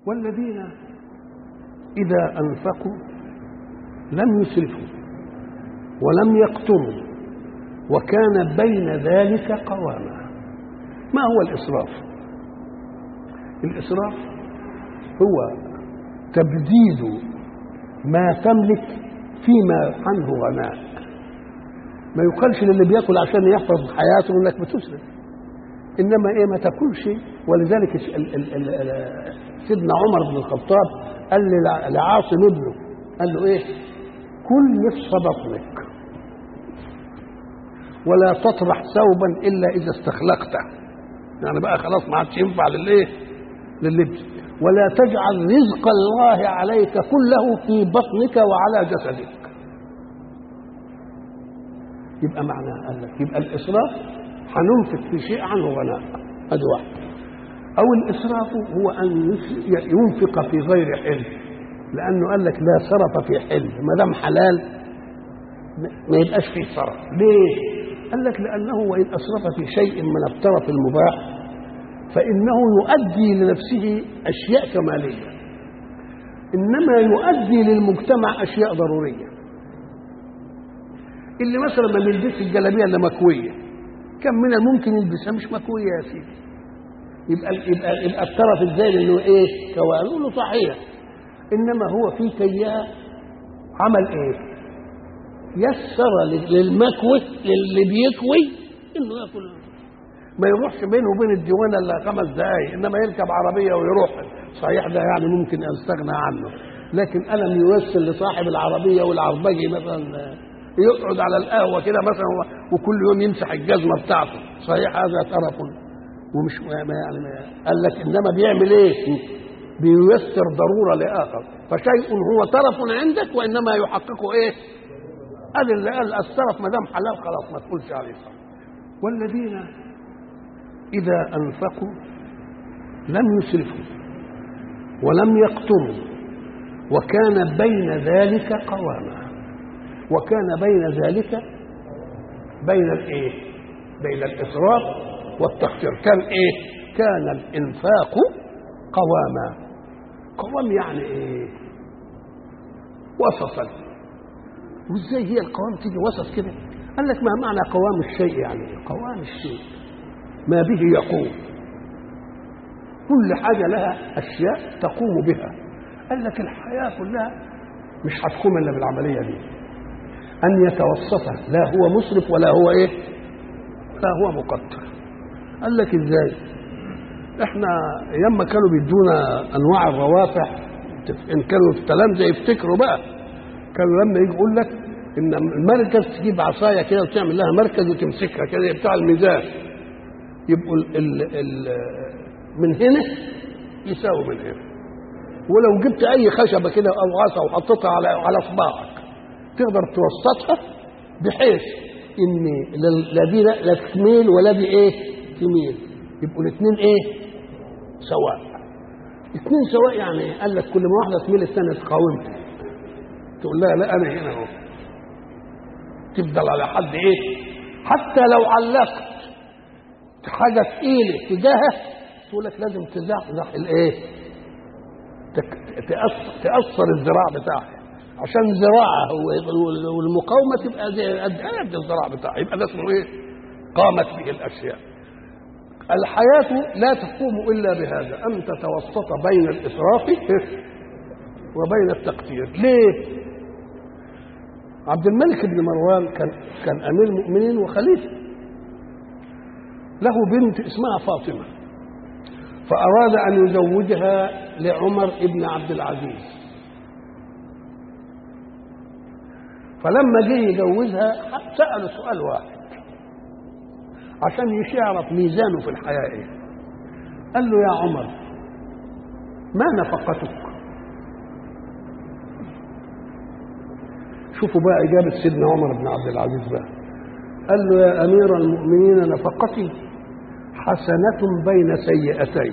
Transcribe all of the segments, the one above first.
والذين إذا أنفقوا لم يسرفوا ولم يقتروا وكان بين ذلك قواما ما هو الإسراف الإسراف هو تبديد ما تملك فيما عنه غناء ما يقالش للي بياكل عشان يحفظ حياته انك بتسرف انما ايه ما تاكلش ولذلك ال ال ال ال سيدنا عمر بن الخطاب قال لعاصم ابنه قال له ايه كل نصف بطنك ولا تطرح ثوبا الا اذا استخلقته يعني بقى خلاص ما عادش ينفع للايه لللبس ولا تجعل رزق الله عليك كله في بطنك وعلى جسدك يبقى معناه قال لك يبقى الاسراف هننفق في شيء عنه غناء ادي واحد او الاسراف هو ان ينفق في غير حل لانه قال لك لا سرف في حل ما دام حلال ما يبقاش فيه سرف ليه قال لك لانه وان اسرف في شيء من الترف المباح فانه يؤدي لنفسه اشياء كماليه انما يؤدي للمجتمع اشياء ضروريه اللي مثلا ما بيلبسش الجلابيه الا مكويه كم من الممكن يلبسها مش مكويه يا سيدي يبقى يبقى يبقى الترف ازاي انه ايه كوالو له صحيح انما هو في كيها عمل ايه يسر للمكوي للي بيكوي انه ياكل ما يروحش بينه وبين الديوانه الا خمس دقائق انما يركب عربيه ويروح صحيح ده يعني ممكن استغنى عنه لكن الم يوصل لصاحب العربيه والعربجي مثلا يقعد على القهوه كده مثلا وكل يوم يمسح الجزمه بتاعته صحيح هذا ترف ومش يعني قال لك انما بيعمل ايه؟ بييسر ضروره لاخر فشيء هو ترف عندك وانما يحققه ايه؟ قال اللي قال السرف ما دام حلال خلاص ما تقولش عليه صح والذين اذا انفقوا لم يسرفوا ولم يقتروا وكان بين ذلك قواما وكان بين ذلك بين الايه بين الاسراف والتقتير كان ايه كان الانفاق قواما قوام يعني ايه وسطا وازاي هي القوام تيجي وسط كده قال لك ما معنى قوام الشيء يعني قوام الشيء ما به يقوم كل حاجه لها اشياء تقوم بها قال لك الحياه كلها مش هتقوم الا بالعمليه دي ان يتوسط لا هو مسرف ولا هو ايه لا هو مقتر قال لك ازاي احنا ايام ما كانوا بيدونا انواع الروافع ان كانوا في التلامذه يفتكروا بقى كانوا لما يجي يقول لك ان المركز تجيب عصايه كده وتعمل لها مركز وتمسكها كده بتاع الميزان يبقوا ال ال ال من هنا يساوي من هنا ولو جبت اي خشبه كده او عصا وحطيتها على على صباعك تقدر توسطها بحيث ان لا دي لا تميل ولا دي ايه تميل يبقوا الاثنين ايه سواء اثنين سواء يعني قال لك كل ما واحده تميل الثانيه تقاومها تقول لها لا انا هنا اهو تفضل على حد ايه حتى لو علقت حاجه ثقيله تجاهها تقول لك لازم تزحزح الايه تأثر, تأثر الذراع بتاعها عشان ذراعها والمقاومه تبقى زي قد الذراع بتاعها يبقى ده اسمه ايه؟ قامت به الاشياء. الحياه لا تقوم الا بهذا ان تتوسط بين الاسراف وبين التقتير، ليه؟ عبد الملك بن مروان كان كان امير المؤمنين وخليفه. له بنت اسمها فاطمه. فاراد ان يزوجها لعمر بن عبد العزيز. فلما جه يجوزها سأله سؤال واحد عشان يعرف ميزانه في الحياة ايه قال له يا عمر ما نفقتك شوفوا بقى إجابة سيدنا عمر بن عبد العزيز بقى قال له يا أمير المؤمنين نفقتي حسنة بين سيئتين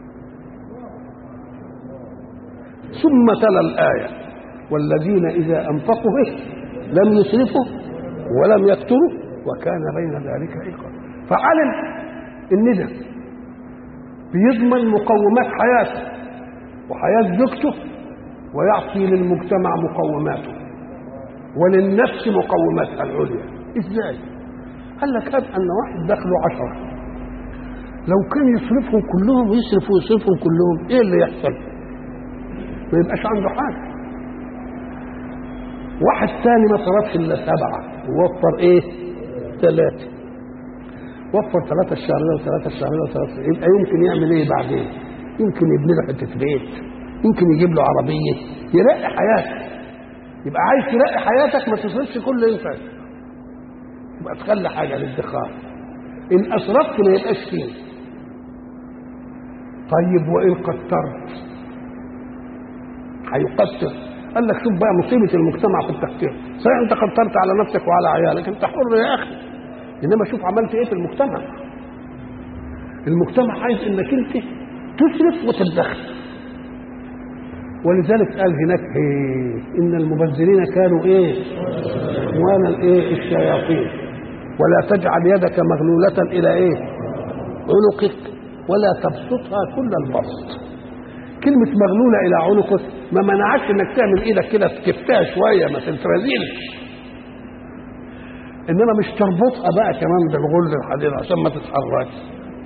ثم تلا الآية والذين إذا أنفقوا به لم يسرفوا ولم يقتروا وكان بين ذلك عقاب فعلم ان ده بيضمن مقومات حياته وحياة زوجته ويعطي للمجتمع مقوماته وللنفس مقوماتها العليا ازاي قال لك هب ان واحد دخله عشرة لو كان يصرفهم كلهم ويصرف ويصرفهم كلهم ايه اللي يحصل ما يبقاش عنده حاجه واحد تاني ما صرفش الا سبعه ووفر ايه ثلاثه وفر ثلاثة الشهر ده وثلاثة الشهر ده وثلاثة يبقى يمكن يعمل ايه بعدين؟ يمكن يبني له حتة بيت يمكن يجيب له عربية يرقي حياته يبقى عايز ترقي حياتك ما تصرفش كل اللي ينفع يبقى تخلي حاجة للادخار إن أسرفت ما يبقاش فيه طيب وإن قترت هيقتر قال لك شوف بقى مصيبة المجتمع في التقتير صحيح أنت قترت على نفسك وعلى عيالك أنت حر يا أخي انما شوف عملت ايه في المجتمع المجتمع عايز انك انت تصرف وتدخر ولذلك قال هناك إيه ان المبذرين كانوا ايه اخوان الايه الشياطين ولا تجعل يدك مغلولة الى ايه عنقك ولا تبسطها كل البسط كلمة مغلولة إلى عنقك ما منعكش إنك تعمل إيدك كده تكفتها شوية ما تترزيلش انما مش تربطها بقى كمان بالغل الحديد عشان ما تتحركش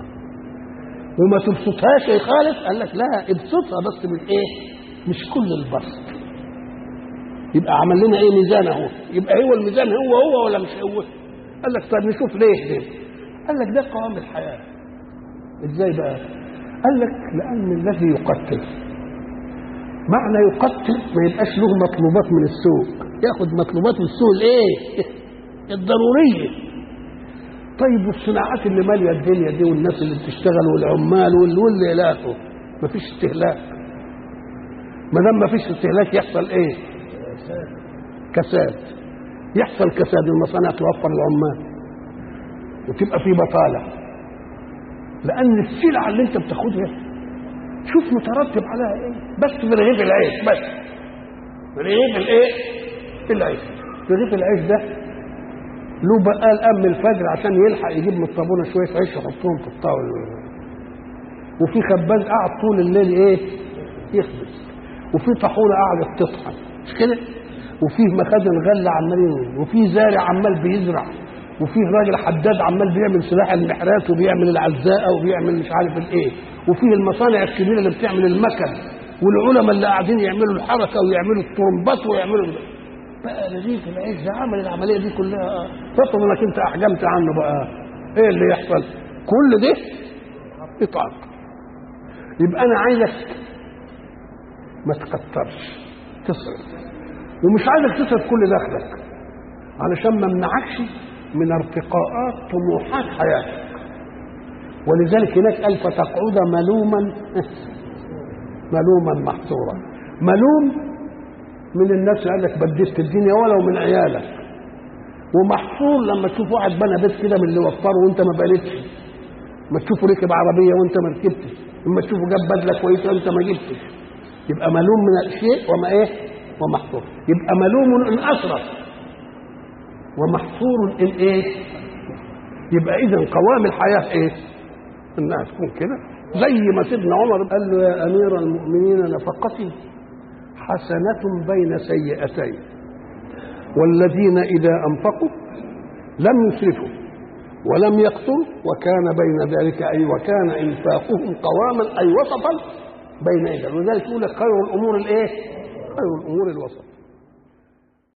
وما تبسطهاش يا خالد قال لك لا ابسطها بس من ايه مش كل البسط يبقى عمل لنا ايه ميزان اهو يبقى هو الميزان هو هو ولا مش هو قال لك طيب نشوف ليه ليه قال لك ده قوام الحياه ازاي بقى قال لك لان الذي يقتل معنى يقتل ما يبقاش له مطلوبات من السوق ياخد مطلوبات من السوق الايه الضروريه طيب والصناعات اللي ماليه الدنيا دي والناس اللي بتشتغل والعمال واللي واللي الاخره مفيش استهلاك ما دام مفيش استهلاك يحصل ايه؟ كساد يحصل كساد المصانع توفر العمال وتبقى في بطاله لان السلعه اللي انت بتاخدها شوف مترتب عليها ايه بس في رغيف العيش بس في رغيف الايه؟ العيش رغيف العيش ده له بقال قام الفجر عشان يلحق يجيب من الصابونه شويه عيش يحطهم في الطاوله وفي خباز قاعد طول الليل ايه يخبز وفي طاحونه قاعده تطحن مش كده وفيه مخازن غله عمالين وفي زارع عمال بيزرع وفيه راجل حداد عمال بيعمل سلاح المحرات وبيعمل العزاءه وبيعمل مش عارف الايه وفيه المصانع الكبيره اللي بتعمل المكن والعلماء اللي قاعدين يعملوا الحركه ويعملوا الطرمبات ويعملوا بقى رغيف العيش ده عمل العمليه دي كلها تطلب انك انت احجمت عنه بقى ايه اللي يحصل كل ده اطعام يبقى انا عايزك ما تكترش تصرف ومش عايزك تصرف كل دخلك علشان ما امنعكش من ارتقاءات طموحات حياتك ولذلك هناك قال فتقعد ملوما ملوما محصورا ملوم من الناس اللي قال لك بدلت الدنيا ولو من عيالك ومحصور لما تشوف واحد بنى بيت كده من اللي وفره وانت ما بنيتش ما تشوفه ركب عربيه وانت ما ركبتش اما تشوفه جاب بدله كويسه وانت ما جبتش يبقى ملوم من الشيء وما ايه ومحصور يبقى ملوم ان اسرف ومحصور ان ايه يبقى اذا قوام الحياه ايه انها تكون كده زي ما سيدنا عمر قال له يا امير المؤمنين نفقتي حسنة بين سيئتين والذين إذا أنفقوا لم يسرفوا ولم يقتروا وكان بين ذلك أي وكان إنفاقهم قواما أي وسطا بين يدي ولذلك يقول لك خير الأمور الإيه؟ خير الأمور الوسط